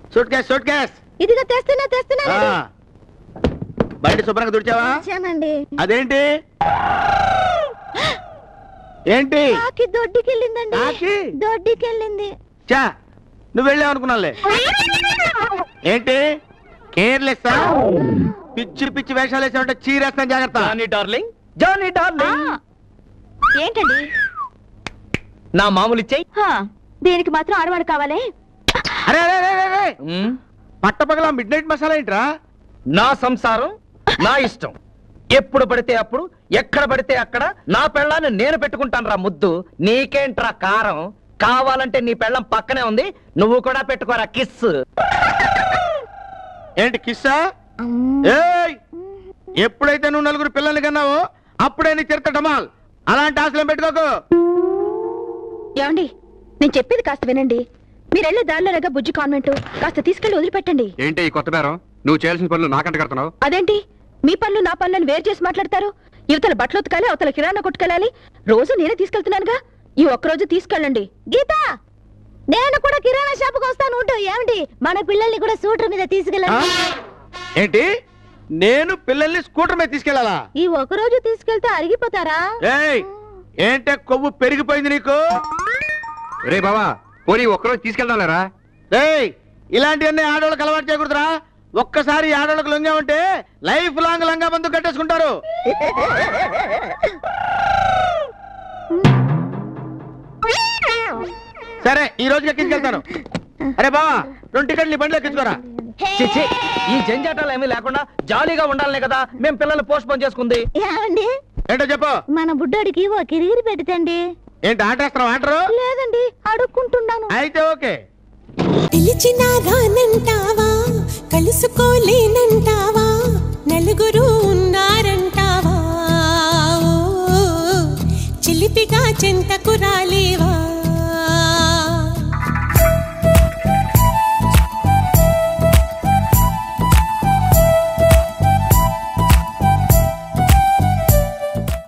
Suit case suit case ఇదిగో తెస్తున్నా తెస్తున్నా బయట శుభ్రంగా తుడిచావా వచ్చానండి అదేంటి ఏంటి కాకి దొడ్డికెళ్ళిందండి కాకి? దొడ్డికెళ్ళింది చా నువ్వు వెళ్ళావు అనుకున్నాలే ఏంటి కేర్లెస్ పిచ్చి పిచ్చి వేషాలు వేసావంటే చీరేస్తాను జాగ్రత్త జానీ డార్లింగ్ జానీ డార్లింగ్ ఏంటండి నా మామూలు ఇచ్చేయి దీనికి మాత్రం ఆడవాడు కావాలి అరే అరే అరే, అరే పట్టపగల మిడ్ నైట్ మసాలా ఏంట్రా నా సంసారం నా ఇష్టం ఎప్పుడు పడితే అప్పుడు ఎక్కడ పడితే అక్కడ నా పెళ్ళాన్ని నేను పెట్టుకుంటాను రా ముద్దు నీకేంట్రా కారం కావాలంటే నీ పెళ్ళం పక్కనే ఉంది నువ్వు కూడా పెట్టుకోరా కిస్ ఏంటి కిస్సా ఏయ్ ఎప్పుడైతే నువ్వు నలుగురు పిల్లల్ని కన్నావో అప్పుడే నీ చరిత్ర డమాల్ అలాంటి ఆశలం పెట్టుకోకు ఏమండి నేను చెప్పేది కాస్త వినండి మీరెళ్ళే దారిలోగా బుజ్జి కాన్వెంట్ కాస్త తీసుకెళ్లి వదిలిపెట్టండి ఏంటి ఈ కొత్త బేరం నువ్వు చేయాల్సిన పనులు నాకంట కడుతున్నావు అదేంటి మీ పనులు నా పనులను వేరు చేసి మాట్లాడతారు యువతల బట్టలు ఉతకాలి అవతల కిరాణా కొట్టుకెళ్ళాలి రోజు నేనే తీసుకెళ్తున్నానుగా ఈ ఒక్కరోజు తీసుకెళ్ళండి గీత నేను కూడా కిరాణా షాపుకి వస్తాను ఉంటూ ఏమండి మన పిల్లల్ని కూడా సూటర్ మీద ఆ? తీసుకెళ్ళండి ఏంటి నేను పిల్లల్ని స్కూటర్ మీద తీసుకెళ్లాలా ఈ ఒక రోజు తీసుకెళ్తే అరిగిపోతారా ఏయ్ ఏంటే కొవ్వు పెరిగిపోయింది నీకు రే బావా పోనీ ఒక్కరోజు తీసుకెళ్దాం లేరా ఏయ్ ఇలాంటివన్నీ ఆడవాళ్ళకి అలవాటు చేయకూడదురా ఒక్కసారి ఈ ఆడవాళ్ళకి లొంగామంటే లైఫ్ లాంగ్ లంగా బంధు కట్టేసుకుంటారు సరే ఈ రోజు ఎక్కించుకెళ్తాను అరే బావా రెండు టికెట్లు నీ బండిలో ఎక్కించుకోరా చిచ్చి ఈ జంజాటాలు ఏమీ లేకుండా జాలీగా ఉండాలనే కదా మేము పిల్లల్ని పోస్ట్ పోన్ చేసుకుంది ఏమండి ఏంటో చెప్పు మన బుడ్డోడికి ఓ కిరిగిరి పెట్టండి ఏంటి ఆటేస్తున్నావు ఆటరు లేదండి అడుక్కుంటున్నాను అయితే ఓకే పిలిచినా రానంటావా కలుసుకోలేనంటావా నలుగురు ఉన్నారంటావా ఓ, చిలిపిగా చెంతకు రాలే